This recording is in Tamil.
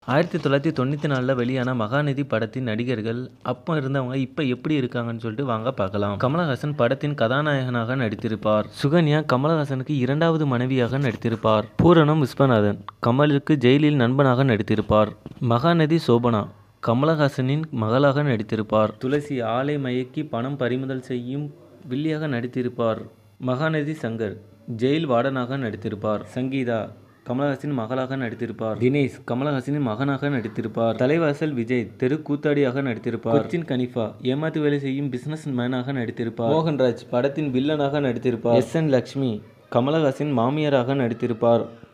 ஆயிரத்தி தொள்ளாயிரத்தி தொண்ணூற்றி நாலில் வெளியான மகாநதி படத்தின் நடிகர்கள் அப்போ இருந்தவங்க இப்போ எப்படி இருக்காங்கன்னு சொல்லிட்டு வாங்க பார்க்கலாம் கமலஹாசன் படத்தின் கதாநாயகனாக நடித்திருப்பார் சுகன்யா கமலஹாசனுக்கு இரண்டாவது மனைவியாக நடித்திருப்பார் பூரணம் விஸ்வநாதன் கமலுக்கு ஜெயிலில் நண்பனாக நடித்திருப்பார் மகாநதி சோபனா கமலஹாசனின் மகளாக நடித்திருப்பார் துளசி ஆலை மயக்கி பணம் பறிமுதல் செய்யும் வில்லியாக நடித்திருப்பார் மகாநதி சங்கர் ஜெயில் வார்டனாக நடித்திருப்பார் சங்கீதா கமலஹாசனின் மகளாக நடித்திருப்பார் தினேஷ் கமலஹாசனின் மகனாக நடித்திருப்பார் தலைவாசல் விஜய் தெரு கூத்தாடியாக நடித்திருப்பார் கொச்சின் கனிஃபா ஏமாத்து வேலை செய்யும் பிசினஸ் மேனாக நடித்திருப்பார் மோகன்ராஜ் படத்தின் வில்லனாக நடித்திருப்பார் எஸ் என் லக்ஷ்மி கமலஹாசன் மாமியாராக நடித்திருப்பார்